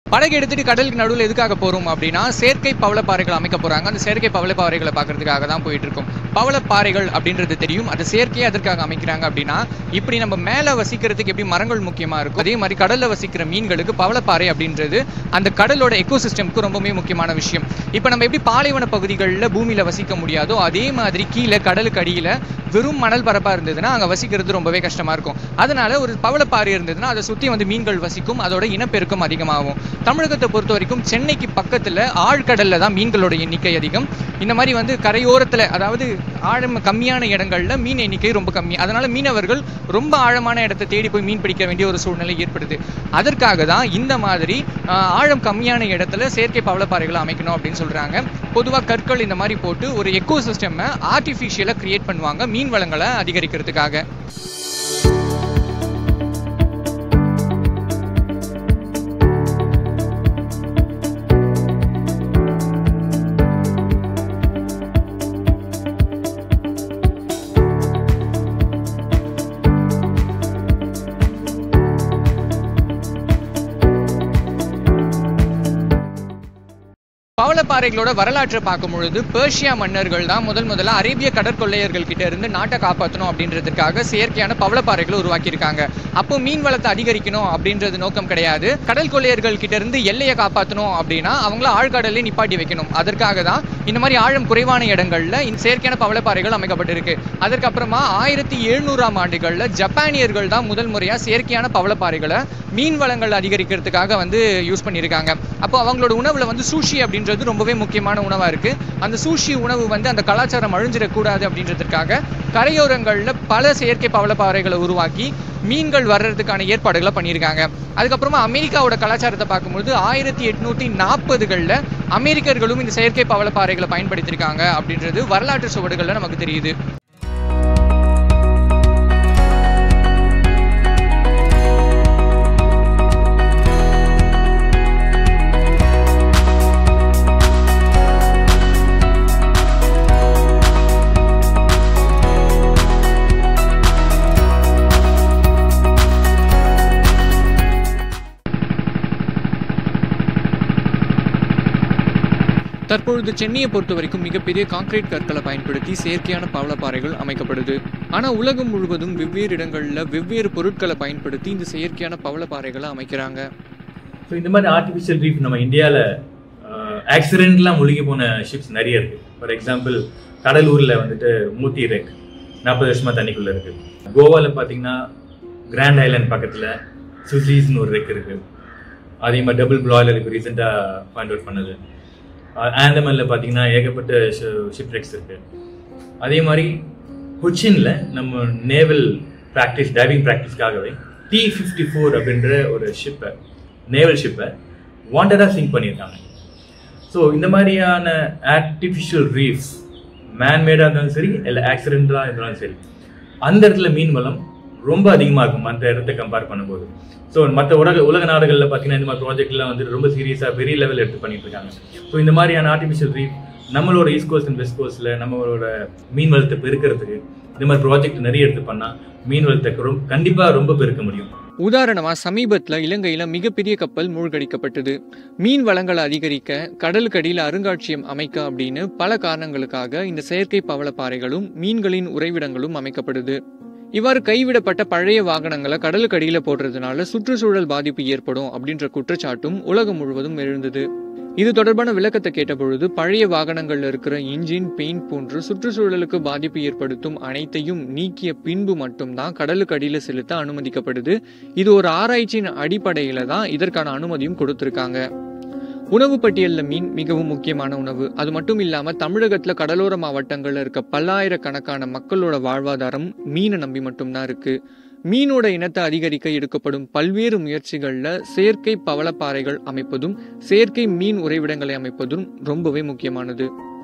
படகு எடுத்துட்டு கடலுக்கு நடுவில் எதுக்காக போறோம் அப்படின்னா செயற்கை பவளப்பாறைகள் அமைக்க போறாங்க அந்த செயற்கை பவளப்பாறைகளை பார்க்கறதுக்காக தான் போயிட்டு இருக்கோம் பவளப்பாறைகள் அப்படின்றது தெரியும் அது செயற்கையை அதற்காக அமைக்கிறாங்க அப்படின்னா இப்படி நம்ம மேலே வசிக்கிறதுக்கு எப்படி மரங்கள் முக்கியமா இருக்கும் அதே மாதிரி கடல்ல வசிக்கிற மீன்களுக்கு பவளப்பாறை அப்படின்றது அந்த கடலோட எக்கோசிஸ்டம்க்கு ரொம்பவே முக்கியமான விஷயம் இப்போ நம்ம எப்படி பாலைவன பகுதிகளில் பூமியில வசிக்க முடியாதோ அதே மாதிரி கீழே கடலுக்கு அடியில வெறும் மணல் பரப்பா இருந்ததுன்னா அங்க வசிக்கிறது ரொம்பவே கஷ்டமா இருக்கும் அதனால ஒரு பவளப்பாறை இருந்ததுன்னா அதை சுத்தி வந்து மீன்கள் வசிக்கும் அதோட இனப்பெருக்கம் அதிகமாகும் தமிழகத்தை பொறுத்த வரைக்கும் சென்னைக்கு பக்கத்துல ஆழ்கடல்ல தான் மீன்களோட எண்ணிக்கை அதிகம் இந்த மாதிரி வந்து கரையோரத்துல அதாவது ஆழம் கம்மியான இடங்கள்ல மீன் எண்ணிக்கை ரொம்ப கம்மி அதனால மீனவர்கள் ரொம்ப ஆழமான இடத்தை தேடி போய் மீன் பிடிக்க வேண்டிய ஒரு சூழ்நிலை ஏற்படுது அதற்காக தான் இந்த மாதிரி ஆஹ், ஆழம் கம்மியான இடத்துல செயற்கை பவளப்பாறைகளை அமைக்கணும் அப்படின்னு சொல்றாங்க பொதுவா கற்கள் இந்த மாதிரி போட்டு ஒரு எக்கோ சிஸ்டம் ஆர்டிஃபிஷியலா கிரியேட் பண்ணுவாங்க மீன் வளங்களை அதிகரிக்கிறதுக்காக பவளப்பாறைகளோட வரலாற்றை பார்க்கும் பொழுது பெர்ஷியா மன்னர்கள் தான் முதல் முதல்ல அரேபிய கடற்கொள்ளையர்கள் கிட்ட இருந்து நாட்டை காப்பாற்றணும் அப்படின்றதுக்காக செயற்கையான பவளப்பாறைகளை உருவாக்கியிருக்காங்க அப்போ மீன் வளத்தை அதிகரிக்கணும் அப்படின்றது நோக்கம் கிடையாது கடல் கொள்ளையர்கள் கிட்ட இருந்து எல்லையை காப்பாற்றணும் அப்படின்னா அவங்கள ஆழ்கடலே நிப்பாட்டி வைக்கணும் அதற்காக தான் இந்த மாதிரி ஆழம் குறைவான இடங்கள்ல இந்த செயற்கையான பவளப்பாறைகள் அமைக்கப்பட்டிருக்கு அதற்கப்புறமா ஆயிரத்தி எழுநூறாம் ஆண்டுகள்ல ஜப்பானியர்கள் தான் முதல் முறையா செயற்கையான பவளப்பாறைகளை மீன் வளங்கள் அதிகரிக்கிறதுக்காக வந்து யூஸ் பண்ணியிருக்காங்க அப்போ அவங்களோட உணவுல வந்து சூஷி அப்படின்றது ரொம்பவே முக்கியமான உணவா இருக்கு அந்த சூஷி உணவு வந்து அந்த கலாச்சாரம் அழிஞ்சிடக்கூடாது அப்படின்றதுக்காக கரையோரங்கள்ல பல செயற்கை பவளப்பாறைகளை உருவாக்கி மீன்கள் வர்றதுக்கான ஏற்பாடுகளை பண்ணியிருக்காங்க அதுக்கப்புறமா அமெரிக்காவோட கலாச்சாரத்தை பார்க்கும்போது ஆயிரத்தி எட்நூத்தி நாற்பதுகளில் அமெரிக்கர்களும் இந்த செயற்கை பவளப்பாறைகளை பயன்படுத்தியிருக்காங்க அப்படின்றது வரலாற்று சுவடுகளில் நமக்கு தெரியுது தற்பொழுது சென்னையை பொறுத்த வரைக்கும் மிகப்பெரிய கான்கிரீட் கற்களை பயன்படுத்தி செயற்கையான பவளப்பாறைகள் அமைக்கப்படுது ஆனால் உலகம் முழுவதும் வெவ்வேறு இடங்களில் வெவ்வேறு பொருட்களை பயன்படுத்தி இந்த செயற்கையான பவளப்பாறைகளை அமைக்கிறாங்க ஸோ இந்த மாதிரி ஆர்டிஃபிஷியல் ரீஃப் நம்ம இந்தியாவில் ஆக்சிடென்ட்லாம் முழுகி போன ஷிப்ஸ் நிறைய இருக்கு ஃபார் எக்ஸாம்பிள் கடலூரில் வந்துட்டு மூத்தி ரெக் நாற்பது வருஷமா தண்ணிக்குள்ளே இருக்கு கோவாவில் பார்த்தீங்கன்னா கிராண்ட் ஐலாண்ட் பக்கத்தில் சுசீஸ்னு ஒரு ரெக் இருக்கு அதே மாதிரி டபுள் பிளாய்லர் இப்போ ரீசெண்டாக பாயிண்ட் அவுட் பண்ணது ஆண்டமனில் பார்த்தீங்கன்னா ஏகப்பட்ட ஷிப் ரெக்ஸ் இருக்கு அதே மாதிரி கொச்சின்ல நம்ம நேவல் ப்ராக்டிஸ் டைவிங் ப்ராக்டிஸ்க்காகவே டி ஃபிஃப்டி ஃபோர் அப்படின்ற ஒரு ஷிப்பை நேவல் ஷிப்பை வாண்டடாக சிங்க் பண்ணியிருக்காங்க ஸோ இந்த மாதிரியான ஆர்டிஃபிஷியல் ரீஃப்ஸ் மேன்மேடாக இருந்தாலும் சரி இல்லை ஆக்சிடென்டலாக இருந்தாலும் சரி அந்த இடத்துல மீன் வளம் ரொம்ப அதிகமாக இருக்கும் மற்ற இடத்த கம்பேர் பண்ணும்போது ஸோ மற்ற உலக உலக நாடுகளில் பார்த்தீங்கன்னா இந்த மாதிரி ப்ராஜெக்ட்லாம் வந்துட்டு ரொம்ப சீரியஸாக பெரிய லெவல் எடுத்து பண்ணிட்டு இருக்காங்க ஸோ இந்த மாதிரியான ஆர்டிஃபிஷியல் ரீஃப் நம்மளோட ஈஸ்ட் கோஸ்ட் அண்ட் வெஸ்ட் கோஸ்ட்டில் நம்மளோட மீன் வளத்தை பெருக்கிறதுக்கு இந்த மாதிரி ப்ராஜெக்ட் நிறைய எடுத்து பண்ணால் மீன் வளத்தை ரொம்ப கண்டிப்பாக ரொம்ப பெருக்க முடியும் உதாரணமா சமீபத்துல இலங்கையில மிகப்பெரிய கப்பல் மூழ்கடிக்கப்பட்டது மீன் வளங்களை அதிகரிக்க கடலுக்கு அடியில் அருங்காட்சியம் அமைக்க அப்படின்னு பல காரணங்களுக்காக இந்த செயற்கை பவளப்பாறைகளும் மீன்களின் உறைவிடங்களும் அமைக்கப்படுது இவ்வாறு கைவிடப்பட்ட பழைய வாகனங்களை கடலுக்கு அடியில போடுறதுனால சுற்றுச்சூழல் பாதிப்பு ஏற்படும் அப்படின்ற குற்றச்சாட்டும் உலகம் முழுவதும் எழுந்தது இது தொடர்பான விளக்கத்தை கேட்டபொழுது பழைய வாகனங்கள்ல இருக்கிற இன்ஜின் பெயிண்ட் போன்று சுற்றுச்சூழலுக்கு பாதிப்பு ஏற்படுத்தும் அனைத்தையும் நீக்கிய பின்பு மட்டும்தான் கடலுக்கு அடியில செலுத்த அனுமதிக்கப்படுது இது ஒரு ஆராய்ச்சியின் அடிப்படையில தான் இதற்கான அனுமதியும் கொடுத்திருக்காங்க உணவு பட்டியலில் மீன் மிகவும் முக்கியமான உணவு அது மட்டும் இல்லாம தமிழகத்துல கடலோர மாவட்டங்கள்ல இருக்க பல்லாயிரக்கணக்கான மக்களோட வாழ்வாதாரம் மீனை நம்பி மட்டும்தான் இருக்கு மீனோட இனத்தை அதிகரிக்க எடுக்கப்படும் பல்வேறு முயற்சிகள்ல செயற்கை பவளப்பாறைகள் அமைப்பதும் செயற்கை மீன் உறைவிடங்களை அமைப்பதும் ரொம்பவே முக்கியமானது